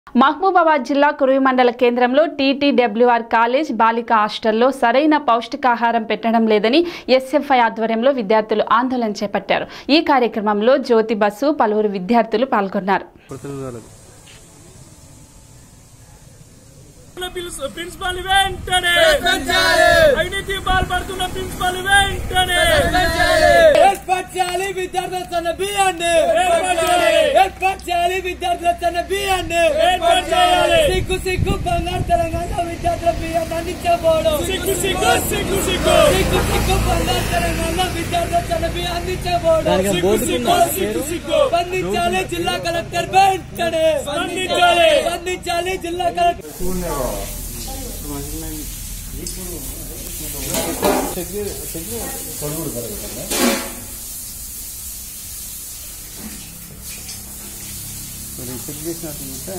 మహబూబాబాద్ జిల్లా కురువి మండల కేంద్రంలో టీటీడబ్ల్యూఆర్ కాలేజ్ బాలిక హాస్టల్లో సరైన పౌష్టికాహారం పెట్టడం లేదని ఎస్ఎఫ్ఐ ఆధ్వర్యంలో విద్యార్థులు ఆందోళన చేపట్టారు ఈ కార్యక్రమంలో జ్యోతి బస్సు పలువురు విద్యార్థులు పాల్గొన్నారు ప్రతినిధులకు పిలుసు ప్రిన్సిపాల్ వెంటనే అవినీతి పాల్పడుతున్న ప్రిన్సిపాల్ వెంటనే ఏర్పాటు చేయాలి విద్యార్థుల తన బియ్యాన్ని ఏర్పాటు చేయాలి విద్యార్థుల తన బియ్యాన్ని ఏర్పాటు చేయాలి. సిగ్గు సిగ్గు బంగారు తెలంగాణ విద్యార్థుల బియ్యాన్ని అందించబోడు సిగ్గు సిగ్గు సిగ్గు సిగ్గు సిగ్గు సిగ్గు బంగారు తెలంగాణ విద్యార్థుల తన బియ్యం అందించబోడు సిగ్గు సిగ్గు సిగ్గు సిగ్గు స్పందించాలి జిల్లా కలెక్టర్ వెంటనే స్పందించాలి. స్పందించాలి జిల్లా కలెక్టర్ మరి చెక్ చేసినట్టుంటే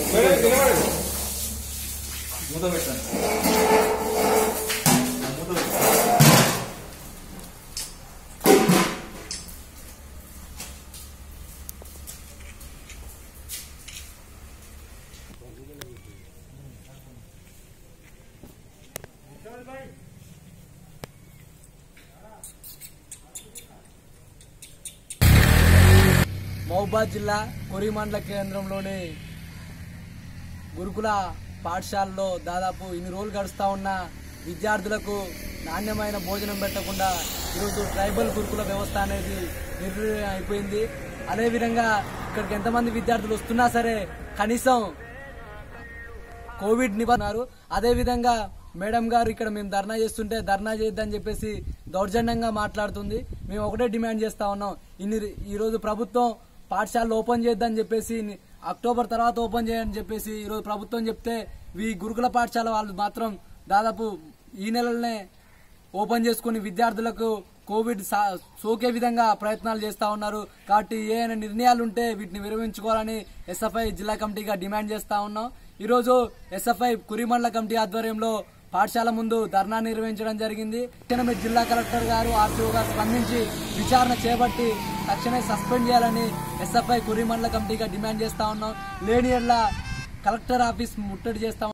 మహబూబాద్ జిల్లా కొరిమండల కేంద్రంలోని గురుకుల పాఠశాలలో దాదాపు ఇన్ని రోజులు గడుస్తా ఉన్న విద్యార్థులకు నాణ్యమైన భోజనం పెట్టకుండా ఈరోజు ట్రైబల్ గురుకుల వ్యవస్థ అనేది నిర్వీర్యం అయిపోయింది అదేవిధంగా ఇక్కడికి ఎంతమంది విద్యార్థులు వస్తున్నా సరే కనీసం కోవిడ్ నిబంధనలు అదే విధంగా మేడం గారు ఇక్కడ మేము ధర్నా చేస్తుంటే ధర్నా చేయొద్దని చెప్పేసి దౌర్జన్యంగా మాట్లాడుతుంది మేము ఒకటే డిమాండ్ చేస్తా ఉన్నాం ఇన్ని ఈ రోజు ప్రభుత్వం పాఠశాలలు ఓపెన్ చేద్దని చెప్పేసి ని- అక్టోబర్ తర్వాత ఓపెన్ చేయని చెప్పేసి ఈ రోజు ప్రభుత్వం చెప్తే ఈ గురుకుల పాఠశాల వాళ్ళు మాత్రం దాదాపు ఈ నెలలోనే ఓపెన్ చేసుకుని విద్యార్థులకు కోవిడ్ సా- సోకే విధంగా ప్రయత్నాలు చేస్తా ఉన్నారు కాబట్టి ఏ అయినా నిర్ణయాలు ఉంటే వీటిని విరమించుకోవాలని ఎస్ఎఫ్ఐ జిల్లా కమిటీగా డిమాండ్ చేస్తా ఉన్నాం ఈరోజు ఎస్ఎఫ్ఐ కురిమండల కమిటీ ఆధ్వర్యంలో పాఠశాల ముందు ధర్నా నిర్వహించడం జరిగింది తక్షణమే జిల్లా కలెక్టర్ గారు ఆర్టీఓ గారు స్పందించి విచారణ చేపట్టి తక్షణమే సస్పెండ్ చేయాలని ఎస్ఎఫ్ఐ కురిమండల కమిటీగా డిమాండ్ చేస్తా ఉన్నాం లేని యెడల కలెక్టర్ ఆఫీస్ ముట్టడి చేస్తాం